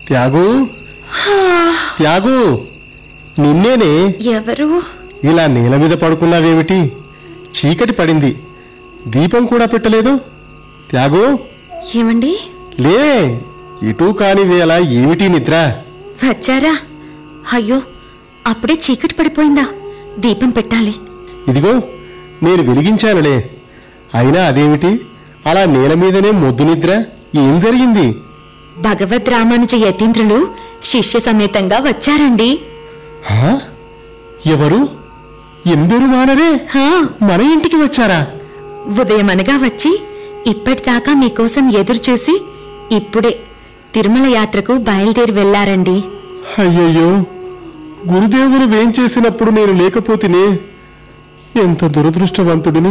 త్యాగు త్యాగు నిన్నేనే ఎవరు ఇలా నేల మీద పడుకున్నావేమిటి చీకటి పడింది దీపం కూడా పెట్టలేదు త్యాగు ఏమండి లే ఇటు కాని వేళ ఏమిటి నిద్ర వచ్చారా అయ్యో అప్పుడే చీకటి పడిపోయిందా దీపం పెట్టాలి ఇదిగో నేను వెలిగించానులే అయినా అదేమిటి అలా నేల మీదనే మొద్దు నిద్ర ఏం జరిగింది భగవద్ రామానుజ యతీంద్రులు శిష్య సమేతంగా వచ్చారండి హా? ఎవరు ఎందరు మానరే హా మన ఇంటికి వచ్చారా ఉదయమనగా వచ్చి ఇప్పటిదాకా మీకోసం ఎదురు చూసి ఇప్పుడే తిరుమల యాత్రకు బయలుదేరి వెళ్లారండి అయ్యయ్యో గురుదేవులు వేం చేసినప్పుడు నేను లేకపోతేనే ఎంత దురదృష్టవంతుడిని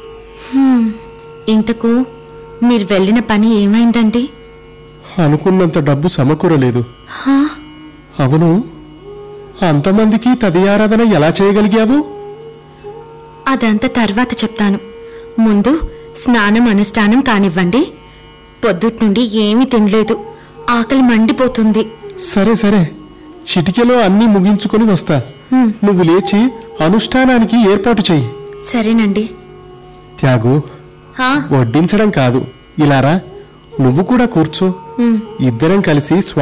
ఇంతకు మీరు వెళ్ళిన పని ఏమైందండి అనుకున్నంత డబ్బు సమకూరలేదు హా అవును అంతమందికి తదియారాధన ఎలా చేయగలిగావు అదంతా తర్వాత చెప్తాను ముందు స్నానం అనుష్ఠానం కానివ్వండి పొద్దుట్ నుండి ఏమీ తినలేదు ఆకలి మండిపోతుంది సరే సరే చిటికెలో అన్నీ ముగించుకొని వస్తా హ్మ్. నువ్వు లేచి అనుష్ఠానానికి ఏర్పాటు చెయ్యి సరేనండి త్యాగు హా వడ్డించడం కాదు ఇలారా నువ్వు కూడా కూర్చో హ్మ్. ఇద్దరం కలిసి స్వా